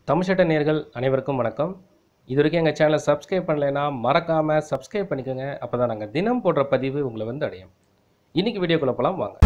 தமிழ்ச்சட்ட நேர்கள் அனைவருக்கும் வணக்கம் இது வரைக்கும் எங்கள் சேனலை சப்ஸ்கிரைப் பண்ணலைன்னா மறக்காமல் சப்ஸ்கிரைப் பண்ணிக்கோங்க அப்போ தான் நாங்கள் தினம் போடுற பதிவு உங்களை வந்து அடையும் இன்னைக்கு வீடியோக்குள்ள போகலாம் வாங்க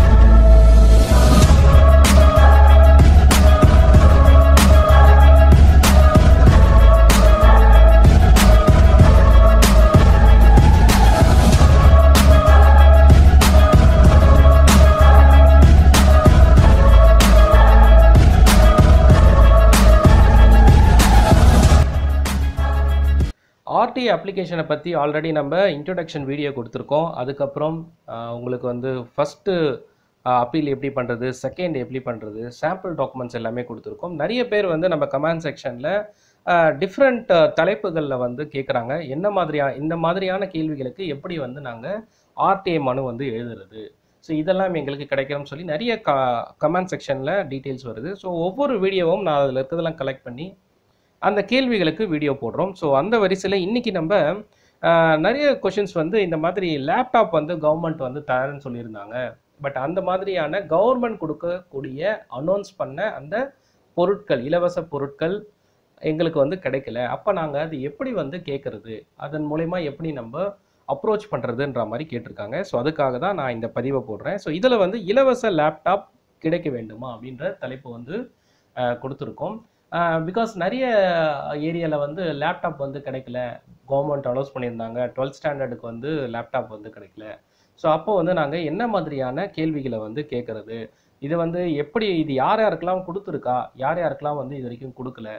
ஆர்டிஐ அப்ளிகேஷனை பற்றி ஆல்ரெடி நம்ம இன்ட்ரொடக்ஷன் வீடியோ கொடுத்துருக்கோம் அதுக்கப்புறம் ஆஹ், உங்களுக்கு வந்து ஃபஸ்ட்டு அப்பீல் எப்படி பண்ணுறது செகண்ட் எப்படி பண்ணுறது சாம்பிள் டாக்குமெண்ட்ஸ் எல்லாமே கொடுத்துருக்கோம் நிறைய பேர் வந்து நம்ம கமெண்ட் செக்ஷனில் டிஃப்ரெண்ட் தலைப்புகளில் வந்து கேட்குறாங்க என்ன மாதிரியா இந்த மாதிரியான கேள்விகளுக்கு எப்படி வந்து நாங்கள் ஆர்டிஐ மனு வந்து எழுதுறது ஸோ இதெல்லாம் எங்களுக்கு கிடைக்கும்னு சொல்லி நிறைய க கமெண்ட் செக்ஷனில் டீட்டெயில்ஸ் வருது ஸோ ஒவ்வொரு வீடியோவும் நான் அதில் இருக்கிறதெல்லாம் கலெக்ட் பண்ணி அந்த கேள்விகளுக்கு வீடியோ போடுறோம் ஸோ அந்த வரிசையில் இன்னைக்கு நம்ம ஆஹ், நிறைய கொஷின்ஸ் வந்து இந்த மாதிரி லேப்டாப் வந்து கவர்மெண்ட் வந்து தரேன்னு சொல்லியிருந்தாங்க பட் அந்த மாதிரியான கவர்மெண்ட் கொடுக்கக்கூடிய அனௌன்ஸ் பண்ண அந்த பொருட்கள் இலவச பொருட்கள் எங்களுக்கு வந்து கிடைக்கல அப்போ நாங்கள் அது எப்படி வந்து கேட்குறது அதன் மூலயமா எப்படி நம்ம அப்ரோச் பண்ணுறதுன்ற மாதிரி கேட்டிருக்காங்க ஸோ அதுக்காக தான் நான் இந்த பதிவை போடுறேன் ஸோ இதில் வந்து இலவச லேப்டாப் கிடைக்க வேண்டுமா அப்படின்ற தலைப்பு வந்து ஆஹ், கொடுத்துருக்கோம் பிகாஸ் நிறைய ஏரியாவில் வந்து லேப்டாப் வந்து கிடைக்கல கவர்மெண்ட் அலோஸ் பண்ணியிருந்தாங்க டுவெல்த் ஸ்டாண்டர்டுக்கு வந்து லேப்டாப் வந்து கிடைக்கல ஸோ அப்போ வந்து நாங்கள் என்ன மாதிரியான கேள்விகளை வந்து கேட்குறது இது வந்து எப்படி இது யார் யாருக்கெல்லாம் கொடுத்துருக்கா யார் யாருக்கெல்லாம் வந்து இது வரைக்கும் கொடுக்கல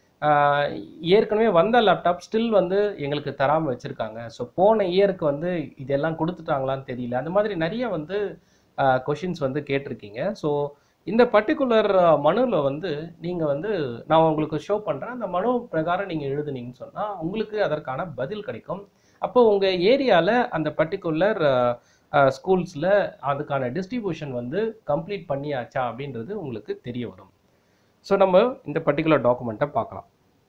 ஆஹ் ஏற்கனவே வந்த லேப்டாப் ஸ்டில் வந்து எங்களுக்கு தராமல் வச்சுருக்காங்க ஸோ போன இயருக்கு வந்து இதெல்லாம் கொடுத்துட்டாங்களான்னு தெரியல அந்த மாதிரி நிறைய வந்து கொஷின்ஸ் வந்து கேட்டிருக்கீங்க ஸோ இந்த பர்டிகுலர் மனுவில் வந்து நீங்கள் வந்து நான் உங்களுக்கு ஷோ பண்ணுறேன் அந்த மனு பிரகாரம் நீங்கள் எழுதுனீங்கன்னு சொன்னால் உங்களுக்கு அதற்கான பதில் கிடைக்கும் அப்போ உங்கள் ஏரியாவில் அந்த பர்டிகுலர் ஸ்கூல்ஸில் அதுக்கான டிஸ்ட்ரிபியூஷன் வந்து கம்ப்ளீட் பண்ணியாச்சா அப்படின்றது உங்களுக்கு தெரிய வரும் ஸோ நம்ம இந்த பர்டிகுலர் டாக்குமெண்ட்டை பார்க்கலாம்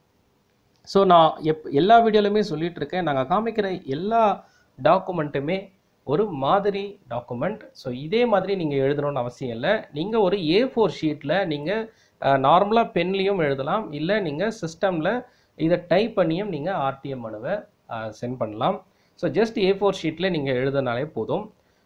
ஸோ நான் எப் எல்லா வீடியோலையுமே சொல்லிட்டு இருக்கேன் நாங்கள் காமிக்கிற எல்லா டாக்குமெண்ட்டுமே ஒரு மாதிரி டாக்குமெண்ட் ஸோ இதே மாதிரி நீங்கள் எழுதணும்னு அவசியம் இல்லை நீங்கள் ஒரு ஏ ஃபோர் ஷீட்டில் நீங்கள் நார்மலாக பென்லேயும் எழுதலாம் இல்லை நீங்கள் சிஸ்டமில் இதை டைப் பண்ணியும் நீங்கள் ஆர்டிஎம் மனுவை சென்ட் பண்ணலாம் ஸோ ஜஸ்ட் ஏ ஃபோர் ஷீட்டில் நீங்கள் எழுதினாலே போதும்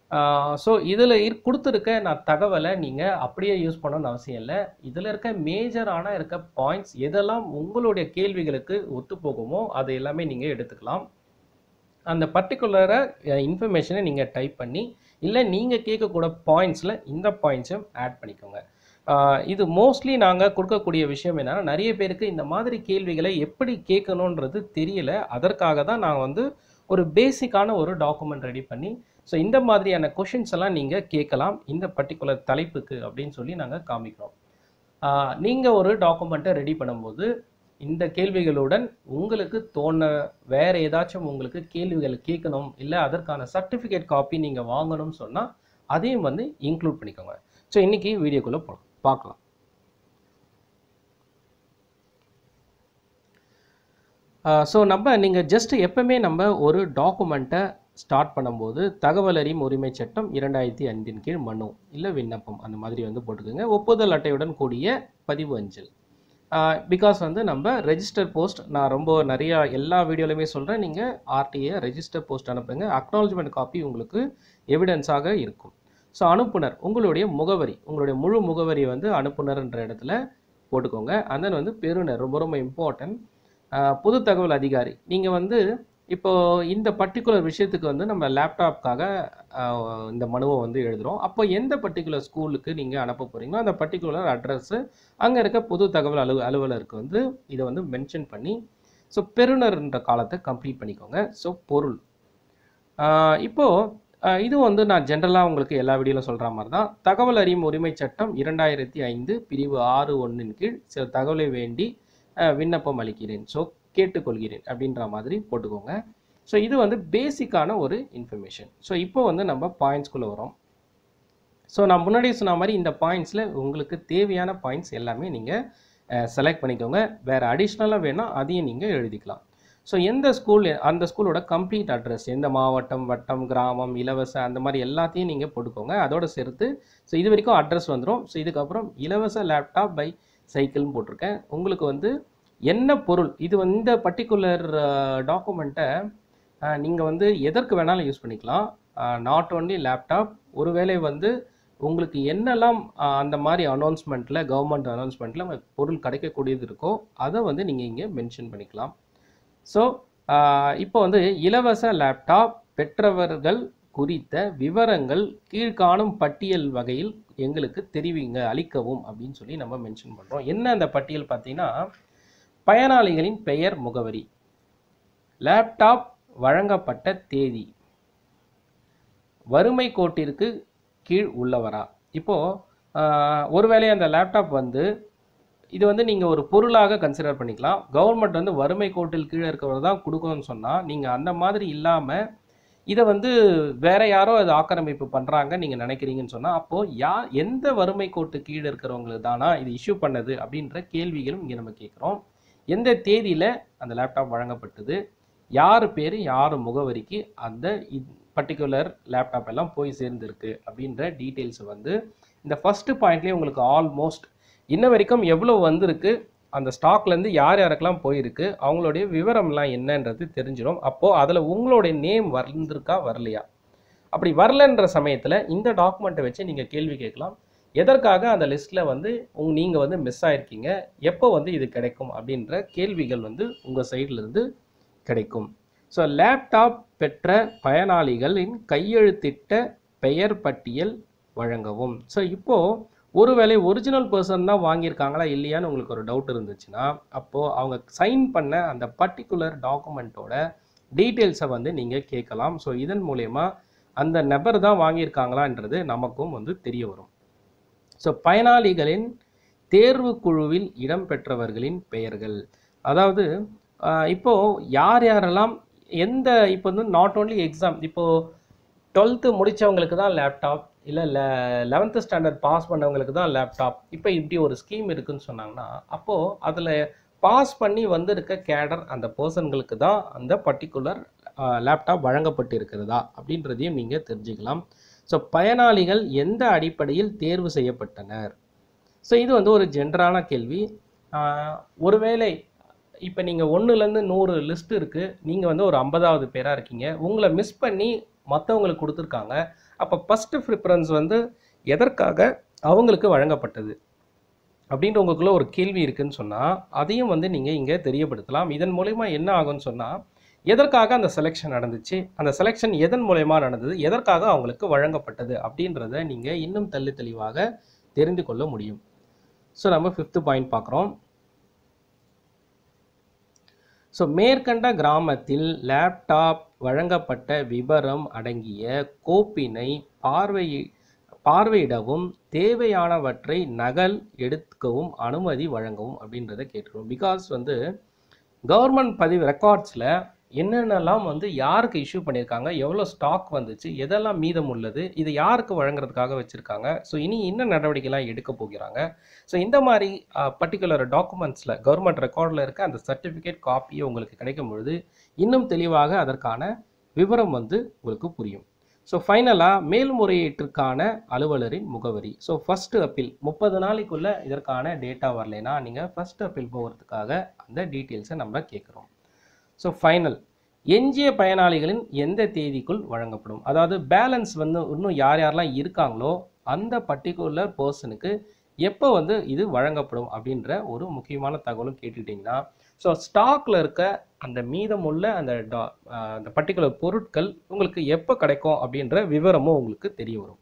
ஸோ இதில் இரு கொடுத்துருக்க நான் தகவலை நீங்கள் அப்படியே யூஸ் பண்ணணும்னு அவசியம் இல்லை இதில் இருக்க மேஜரான இருக்க பாயிண்ட்ஸ் எதெல்லாம் உங்களுடைய கேள்விகளுக்கு ஒத்து போகுமோ அதை எல்லாமே நீங்கள் எடுத்துக்கலாம் அந்த பர்டிகுலராக இன்ஃபர்மேஷனை நீங்கள் டைப் பண்ணி இல்லை நீங்கள் கேட்கக்கூட பாயிண்ட்ஸில் இந்த பாயிண்ட்ஸும் ஆட் பண்ணிக்கோங்க ஆஹ் இது மோஸ்ட்லி நாங்கள் கொடுக்கக்கூடிய விஷயம் என்னன்னா நிறைய பேருக்கு இந்த மாதிரி கேள்விகளை எப்படி கேட்கணுன்றது தெரியல அதற்காக தான் நான் வந்து ஒரு பேசிக்கான ஒரு டாக்குமெண்ட் ரெடி பண்ணி ஸோ இந்த மாதிரியான கொஷின்ஸ் எல்லாம் நீங்கள் கேட்கலாம் இந்த பர்டிகுலர் தலைப்புக்கு அப்படின்னு சொல்லி நாங்கள் காமிக்கிறோம் நீங்கள் ஒரு டாக்குமெண்ட்டை ரெடி பண்ணும்போது இந்த கேள்விகளுடன் உங்களுக்கு தோண வேற ஏதாச்சும் உங்களுக்கு கேள்விகள் கேட்கணும் இல்லை அதற்கான சர்டிஃபிகேட் காப்பி நீங்கள் வாங்கணும்னு சொன்னால் அதையும் வந்து இன்க்ளூட் பண்ணிக்கோங்க ஸோ இன்னைக்கு வீடியோக்குள்ளே போகலாம் பார்க்கலாம் ஸோ நம்ம நீங்கள் ஜஸ்ட் எப்பவுமே நம்ம ஒரு டாக்குமெண்ட்டை ஸ்டார்ட் பண்ணும்போது தகவல் அறியும் உரிமை சட்டம் இரண்டாயிரத்தி ஐந்தின் கீழ் மனு இல்லை விண்ணப்பம் அந்த மாதிரி வந்து போட்டுக்கோங்க ஒப்புதல் அட்டையுடன் கூடிய பதிவு அஞ்சல் பிகாஸ் வந்து நம்ம ரெஜிஸ்டர் போஸ்ட் நான் ரொம்ப நிறையா எல்லா வீடியோலையுமே சொல்கிறேன் நீங்கள் ஆர்டிஏ ரெஜிஸ்டர் போஸ்ட் அனுப்புங்க அக்னாலஜ்மெண்ட் காப்பி உங்களுக்கு எவிடன்ஸாக இருக்கும் ஸோ அனுப்புனர் உங்களுடைய முகவரி உங்களுடைய முழு முகவரி வந்து அனுப்புனர்ன்ற இடத்துல போட்டுக்கோங்க and then வந்து பெறுநர் ரொம்ப ரொம்ப இம்பார்ட்டன்ட் பொது தகவல் அதிகாரி நீங்கள் வந்து இப்போ இந்த பர்டிகுலர் விஷயத்துக்கு வந்து நம்ம லேப்டாப்காக இந்த மனுவை வந்து எழுதுகிறோம் அப்போ எந்த பர்டிகுலர் ஸ்கூலுக்கு நீங்கள் அனுப்ப போகிறீங்களோ அந்த பர்டிகுலர் அட்ரஸ்ஸு அங்கே இருக்க பொது தகவல் அலுவ அலுவலருக்கு வந்து இதை வந்து மென்ஷன் பண்ணி ஸோ பெறுநர்ன்ற காலத்தை கம்ப்ளீட் பண்ணிக்கோங்க ஸோ பொருள் ஆஹ் இப்போ ஆஹ் இது வந்து நான் ஜென்ரலாக உங்களுக்கு எல்லா வீடியோலும் சொல்கிற மாதிரி தான் தகவல் அறியும் உரிமை சட்டம் இரண்டாயிரத்தி ஐந்து பிரிவு ஆறு ஒன்றின் கீழ் சில தகவலை வேண்டி ஆஹ் விண்ணப்பம் அளிக்கிறேன் ஸோ கேட்டுக்கொள்கிறேன் அப்படின்ற மாதிரி போட்டுக்கோங்க ஸோ இது வந்து பேசிக்கான ஒரு இன்ஃபர்மேஷன் ஸோ இப்போ வந்து நம்ம பாயிண்ட்ஸ்குள்ளே வரோம் ஸோ நான் முன்னாடியே சொன்ன மாதிரி இந்த பாயிண்ட்ஸில் உங்களுக்கு தேவையான பாயிண்ட்ஸ் எல்லாமே நீங்கள் செலக்ட் பண்ணிக்கோங்க வேறு அடிஷ்னலாக வேணால் அதையும் நீங்கள் எழுதிக்கலாம் ஸோ எந்த ஸ்கூல் அந்த ஸ்கூலோட கம்ப்ளீட் அட்ரஸ் எந்த மாவட்டம் வட்டம் கிராமம் இலவச அந்த மாதிரி எல்லாத்தையும் நீங்கள் போட்டுக்கோங்க அதோட சேர்த்து ஸோ இது வரைக்கும் அட்ரஸ் வந்துடும் ஸோ இதுக்கப்புறம் இலவச லேப்டாப் பை சைக்கிள்னு போட்டிருக்கேன் உங்களுக்கு வந்து என்ன பொருள் இது வந்து இந்த பர்டிகுலர் டாக்குமெண்ட்டை நீங்கள் வந்து எதற்கு வேணாலும் யூஸ் பண்ணிக்கலாம் நாட் only லேப்டாப் ஒருவேளை வந்து உங்களுக்கு என்னெல்லாம் ஆஹ், அந்த மாதிரி அனௌன்ஸ்மெண்ட்டில் கவர்மெண்ட் அனௌன்ஸ்மெண்ட்டில் பொருள் கிடைக்கக்கூடியது இருக்கோ அதை வந்து நீங்கள் இங்கே மென்ஷன் பண்ணிக்கலாம் ஸோ இப்போ வந்து இலவச லேப்டாப் பெற்றவர்கள் குறித்த விவரங்கள் கீழ்காணும் பட்டியல் வகையில் எங்களுக்கு தெரிவிங்க அளிக்கவும் அப்படின்னு சொல்லி நம்ம மென்ஷன் பண்ணுறோம் என்ன அந்த பட்டியல் பார்த்தீங்கன்னா பயனாளிகளின் பெயர் முகவரி லேப்டாப் வழங்கப்பட்ட தேதி வறுமை கோட்டிற்கு கீழ் உள்ளவரா இப்போ ஆஹ், ஒருவேளை அந்த லேப்டாப் வந்து இது வந்து நீங்கள் ஒரு பொருளாக கன்சிடர் பண்ணிக்கலாம் கவர்மெண்ட் வந்து வறுமை கோட்டில் கீழே இருக்கிறவர் தான் கொடுக்கணும்னு சொன்னால் நீங்கள் அந்த மாதிரி இல்லாமல் இதை வந்து வேற யாரோ அது ஆக்கிரமிப்பு பண்ணுறாங்க நீங்கள் நினைக்கிறீங்கன்னு சொன்னால் அப்போது யா எந்த வறுமை கோட்டு கீழே இருக்கிறவங்களுக்கு தானா இது இஷ்யூ பண்ணது அப்படின்ற கேள்விகளும் இங்கே நம்ம கேட்குறோம் எந்த தேதியில் அந்த லேப்டாப் வழங்கப்பட்டது யார் பேர் யார் முகவரிக்கு அந்த பர்டிகுலர் லேப்டாப் எல்லாம் போய் சேர்ந்துருக்கு அப்படின்ற டீட்டெயில்ஸ் வந்து இந்த ஃபர்ஸ்ட் பாயிண்ட்லேயே உங்களுக்கு ஆல்மோஸ்ட் இன்ன வரைக்கும் எவ்வளோ வந்திருக்கு அந்த ஸ்டாக்லேருந்து யார் யாருக்கெல்லாம் போயிருக்கு அவங்களுடைய விவரம்லாம் என்னன்றது தெரிஞ்சிடும் அப்போது அதில் உங்களுடைய நேம் வந்திருக்கா வரலையா அப்படி வரலன்ற சமயத்தில் இந்த டாக்குமெண்ட்டை வச்சு நீங்கள் கேள்வி கேட்கலாம் எதற்காக அந்த லிஸ்ட்டில் வந்து உங் நீங்கள் வந்து மிஸ் ஆயிருக்கீங்க எப்போ வந்து இது கிடைக்கும் அப்படின்ற கேள்விகள் வந்து உங்கள் சைட்லேருந்து கிடைக்கும் ஸோ லேப்டாப் பெற்ற பயனாளிகளின் கையெழுத்திட்ட பெயர் பட்டியல் வழங்கவும் ஸோ இப்போது ஒருவேளை ஒரிஜினல் பர்சன் தான் வாங்கியிருக்காங்களா இல்லையான்னு உங்களுக்கு ஒரு டவுட் இருந்துச்சுன்னா அப்போது அவங்க சைன் பண்ண அந்த பர்டிகுலர் டாக்குமெண்ட்டோட டீட்டெயில்ஸை வந்து நீங்கள் கேட்கலாம் ஸோ இதன் மூலயமா அந்த நபர் தான் வாங்கியிருக்காங்களான்றது நமக்கும் வந்து தெரிய வரும் ஸோ பயனாளிகளின் தேர்வு குழுவில் இடம்பெற்றவர்களின் பெயர்கள் அதாவது ஆஹ் இப்போ யார் யாரெல்லாம் எந்த இப்போ வந்து நாட் ஓன்லி எக்ஸாம் இப்போ டுவெல்த்து முடித்தவங்களுக்கு தான் லேப்டாப் இல்லை லெ லெவன்த்து ஸ்டாண்டர்ட் பாஸ் பண்ணவங்களுக்கு தான் லேப்டாப் இப்போ இப்படி ஒரு ஸ்கீம் இருக்குன்னு சொன்னாங்கன்னா அப்போது அதில் பாஸ் பண்ணி வந்திருக்க கேடர் அந்த பர்சன்களுக்கு தான் அந்த பர்டிகுலர் லேப்டாப் வழங்கப்பட்டு இருக்கிறதா அப்படின்றதையும் நீங்கள் தெரிஞ்சுக்கலாம் ஸோ பயனாளிகள் எந்த அடிப்படையில் தேர்வு செய்யப்பட்டனர் ஸோ இது வந்து ஒரு ஜென்ரலான கேள்வி ஆஹ் ஒருவேளை இப்போ நீங்கள் ஒன்றுலேருந்து நூறு லிஸ்ட் இருக்குது நீங்கள் வந்து ஒரு ஐம்பதாவது பேராக இருக்கீங்க உங்களை மிஸ் பண்ணி மற்றவங்களுக்கு கொடுத்துருக்காங்க அப்போ ஃபஸ்ட்டு ப்ரிஃபரன்ஸ் வந்து எதற்காக அவங்களுக்கு வழங்கப்பட்டது அப்படின்ற உங்களுக்குள்ள ஒரு கேள்வி இருக்குன்னு சொன்னால் அதையும் வந்து நீங்கள் இங்கே தெரியப்படுத்தலாம் இதன் மூலயமா என்ன ஆகும்னு சொன்னால் எதற்காக அந்த செலெக்ஷன் நடந்துச்சு அந்த செலெக்ஷன் எதன் மூலயமா நடந்தது எதற்காக அவங்களுக்கு வழங்கப்பட்டது அப்படின்றத நீங்கள் இன்னும் தெள்ளி தெளிவாக தெரிந்து கொள்ள முடியும் ஸோ நம்ம ஃபிஃப்த்து பாயிண்ட் பார்க்குறோம் ஸோ மேற்கண்ட கிராமத்தில் லேப்டாப் வழங்கப்பட்ட விபரம் அடங்கிய கோப்பினை பார்வை பார்வையிடவும் தேவையானவற்றை நகல் எடுக்கவும் அனுமதி வழங்கவும் அப்படின்றத கேட்டுருவோம் பிகாஸ் வந்து கவர்மெண்ட் பதிவு ரெக்கார்ட்ஸில் என்னென்னலாம் வந்து யாருக்கு இஷ்யூ பண்ணியிருக்காங்க எவ்வளோ ஸ்டாக் வந்துச்சு எதெல்லாம் மீதம் உள்ளது இது யாருக்கு வழங்குறதுக்காக வச்சுருக்காங்க ஸோ இனி என்ன நடவடிக்கைலாம் எடுக்க போகிறாங்க ஸோ இந்த மாதிரி பர்டிகுலர் டாக்குமெண்ட்ஸில் கவர்மெண்ட் ரெக்கார்டில் இருக்க அந்த சர்டிஃபிகேட் காப்பியை உங்களுக்கு கிடைக்கும் பொழுது இன்னும் தெளிவாக அதற்கான விவரம் வந்து உங்களுக்கு புரியும் ஸோ ஃபைனலாக மேல்முறையீட்டிற்கான அலுவலரின் முகவரி ஸோ ஃபஸ்ட்டு அப்பீல் முப்பது நாளைக்குள்ளே இதற்கான டேட்டா வரலைன்னா நீங்கள் ஃபஸ்ட் அப்பீல் போகிறதுக்காக அந்த டீட்டெயில்ஸை நம்ம கேட்குறோம் ஸோ ஃபைனல் எஞ்சிய பயனாளிகளின் எந்த தேதிக்குள் வழங்கப்படும் அதாவது பேலன்ஸ் வந்து இன்னும் யார் யாரெல்லாம் இருக்காங்களோ அந்த பர்டிகுலர் பர்சனுக்கு எப்போ வந்து இது வழங்கப்படும் அப்படின்ற ஒரு முக்கியமான தகவலும் கேட்டுக்கிட்டிங்கன்னா ஸோ ஸ்டாக்ல இருக்க அந்த மீதமுள்ள அந்த டா- ஆஹ் அந்த பர்டிகுலர் பொருட்கள் உங்களுக்கு எப்போ கிடைக்கும் அப்படின்ற விவரமும் உங்களுக்கு தெரிய வரும்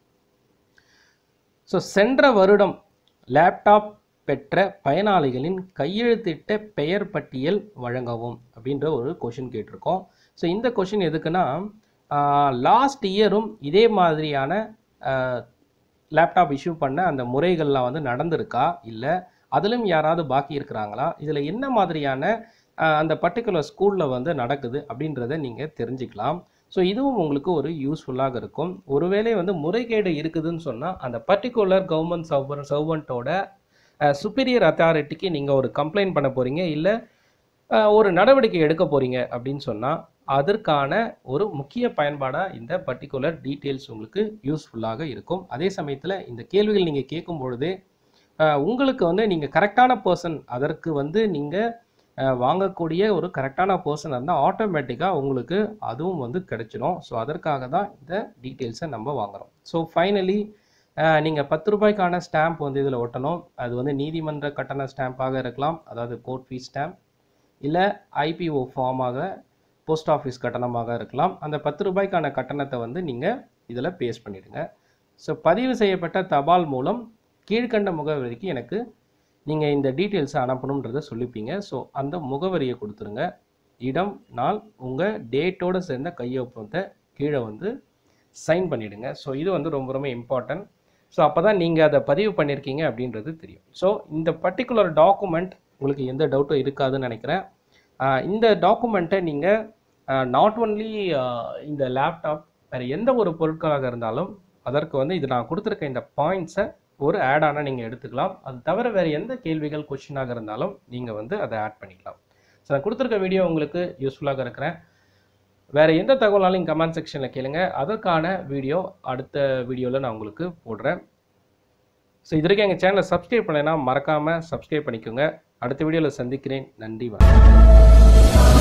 ஸோ சென்ற வருடம் லேப்டாப் பெற்ற பயனாளிகளின் கையெழுத்திட்ட பெயர் பட்டியல் வழங்கவும் அப்படின்ற ஒரு கொஷின் கேட்டிருக்கோம் ஸோ இந்த கொஷின் எதுக்குன்னா லாஸ்ட் இயரும் இதே மாதிரியான லேப்டாப் இஷ்யூ பண்ண அந்த முறைகள்லாம் வந்து நடந்திருக்கா இல்லை அதிலும் யாராவது பாக்கி இருக்கிறாங்களா இதில் என்ன மாதிரியான ஆஹ், அந்த பர்டிகுலர் ஸ்கூலில் வந்து நடக்குது அப்படின்றத நீங்கள் தெரிஞ்சுக்கலாம் ஸோ இதுவும் உங்களுக்கு ஒரு யூஸ்ஃபுல்லாக இருக்கும் ஒருவேளை வந்து முறைகேடு இருக்குதுன்னு சொன்னால் அந்த பர்டிகுலர் கவர்மெண்ட் சர்வ சர்வெண்ட்டோட சுப்பீரியர் அத்தாரிட்டிக்கு நீங்கள் ஒரு கம்ப்ளைண்ட் பண்ண போகிறீங்க இல்லை ஒரு நடவடிக்கை எடுக்க போகிறீங்க அப்படின்னு சொன்னால் அதற்கான ஒரு முக்கிய பயன்பாடாக இந்த பர்டிகுலர் டீட்டெயில்ஸ் உங்களுக்கு யூஸ்ஃபுல்லாக இருக்கும் அதே சமயத்தில் இந்த கேள்விகள் நீங்கள் கேட்கும் பொழுதே அஹ், உங்களுக்கு வந்து நீங்கள் கரெக்டான பர்சன் அதற்கு வந்து நீங்கள் வாங்கக்கூடிய ஒரு கரெக்டான பர்சன் இருந்தால் ஆட்டோமேட்டிக்காக உங்களுக்கு அதுவும் வந்து கிடைச்சிடும் ஸோ அதற்காக தான் இந்த டீட்டெயில்ஸை நம்ம வாங்குகிறோம் ஸோ ஃபைனலி நீங்கள் பத்து ரூபாய்க்கான ஸ்டாம்ப் வந்து இதில் ஒட்டணும் அது வந்து நீதிமன்ற கட்டண ஸ்டாம்பாக இருக்கலாம் அதாவது கோர்ட் ஃபீஸ் ஸ்டாம்ப் இல்லை ஐபிஓ ஃபார்மாக போஸ்ட் ஆஃபீஸ் கட்டணமாக இருக்கலாம் அந்த பத்து ரூபாய்க்கான கட்டணத்தை வந்து நீங்கள் இதில் பேஸ் பண்ணிடுங்க ஸோ பதிவு செய்யப்பட்ட தபால் மூலம் கீழ்கண்ட முகவரிக்கு எனக்கு நீங்கள் இந்த டீட்டெயில்ஸை அனுப்பணுன்றதை சொல்லிப்பீங்க ஸோ அந்த முகவரியை கொடுத்துருங்க இடம் நாள் உங்கள் டேட்டோடு சேர்ந்த கையொப்பத்தை கீழே வந்து சைன் பண்ணிவிடுங்க ஸோ இது வந்து ரொம்ப ரொம்ப இம்பார்ட்டன்ட் ஸோ அப்போ தான் நீங்கள் அதை பதிவு பண்ணியிருக்கீங்க அப்படின்றது தெரியும் ஸோ இந்த பர்டிகுலர் டாக்குமெண்ட் உங்களுக்கு எந்த டவுட்டும் இருக்காதுன்னு நினைக்கிறேன் ஆஹ் இந்த டாக்குமெண்ட்டை நீங்கள் நாட் ஒன்லி இந்த லேப்டாப் வேறு எந்த ஒரு பொருட்களாக இருந்தாலும் அதற்கு வந்து இது நான் கொடுத்துருக்க இந்த பாயிண்ட்ஸை ஒரு ஆடான நீங்கள் எடுத்துக்கலாம் அது தவிர வேறு எந்த கேள்விகள் கொஷினாக இருந்தாலும் நீங்கள் வந்து அதை ஆட் பண்ணிக்கலாம் ஸோ நான் கொடுத்துருக்க வீடியோ உங்களுக்கு யூஸ்ஃபுல்லாக இருக்கிறேன் வேறு எந்த தகவலாலும் கமெண்ட் செக்ஷனில் கேளுங்க அதற்கான வீடியோ அடுத்த வீடியோவில் நான் உங்களுக்கு போடுறேன் ஸோ இது வரைக்கும் எங்கள் சேனலை சப்ஸ்கிரைப் பண்ணலைன்னா மறக்காமல் சப்ஸ்கிரைப் பண்ணிக்கோங்க அடுத்த வீடியோவில் சந்திக்கிறேன் நன்றி வணக்கம்